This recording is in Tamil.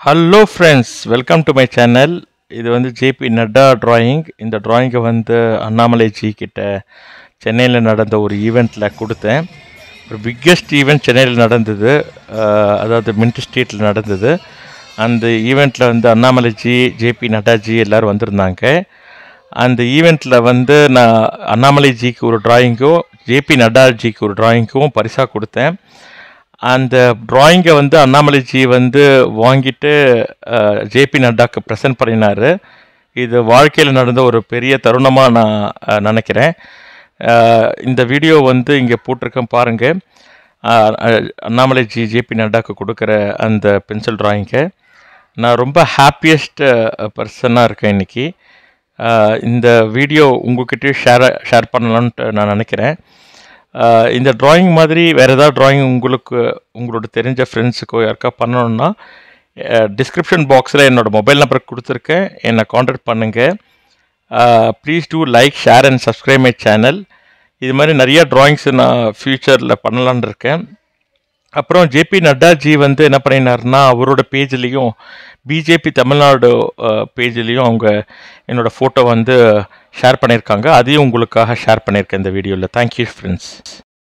hello friends welcome to my channel இது வந்து ஜேபி நட்டா டிராயிங் இந்த டிராயிங்கை வந்து அண்ணாமலை ஜி கிட்ட சென்னையில் நடந்த ஒரு ஈவெண்ட்டில் கொடுத்தேன் ஒரு பிக்கெஸ்ட் ஈவெண்ட் சென்னையில் நடந்தது அஹ், அதாவது மின்ட் ஸ்ட்ரீட்டில் நடந்தது அந்த ஈவெண்ட்டில் வந்து அண்ணாமலை ஜி ஜேபி நட்டாஜி எல்லோரும் வந்திருந்தாங்க அந்த ஈவெண்ட்டில் வந்து நான் அண்ணாமலை ஜிக்கு ஒரு டிராயிங்கும் ஜேபி நட்டாஜிக்கு ஒரு டிராயிங்கும் பரிசாக கொடுத்தேன் அந்த டிராயிங்கை வந்து அண்ணாமலைஜி வந்து வாங்கிட்டு ஜேபி நட்டாக்கு ப்ரெசென்ட் பண்ணினார் இது வாழ்க்கையில் நடந்த ஒரு பெரிய தருணமாக நான் அஹ், நினைக்கிறேன் அஹ், இந்த வீடியோ வந்து இங்கே போட்டிருக்கேன் பாருங்கள் அண்ணாமலைஜி ஜேபி நட்டாக்கு கொடுக்குற அந்த பென்சில் டிராயிங்கை நான் ரொம்ப ஹாப்பியஸ்ட் பர்சனாக இருக்கேன் இன்றைக்கி இந்த வீடியோ உங்ககிட்டயும் ஷேர் ஷேர் பண்ணலான்ட்டு நான் நினைக்கிறேன் ஆஹ் இந்த டிராயிங் மாதிரி வேறு ஏதாவது டிராயிங் உங்களுக்கு உங்களோட தெரிஞ்ச ஃப்ரெண்ட்ஸுக்கோ யாருக்கா பண்ணணுன்னா டிஸ்கிரிப்ஷன் பாக்ஸில் என்னோடய மொபைல் நம்பர் கொடுத்துருக்கேன் என்னை காண்டாக்ட் பண்ணுங்கள் please do like share and subscribe my channel இது மாதிரி நிறைய டிராயிங்ஸ் நான் ஃப்யூச்சரில் பண்ணலான்னு இருக்கேன் அப்புறம் ஜேபி நட்டாஜி வந்து என்ன பண்ணினாருன்னா அவரோட பேஜ்லேயும் பிஜேபி தமிழ்நாடு பேஜ்லேயும் அவங்க என்னோட ஃபோட்டோ வந்து ஷேர் பண்ணியிருக்காங்க அதையும் உங்களுக்காக ஷேர் பண்ணியிருக்கேன் இந்த வீடியோவில் தேங்க்யூ ஃப்ரெண்ட்ஸ்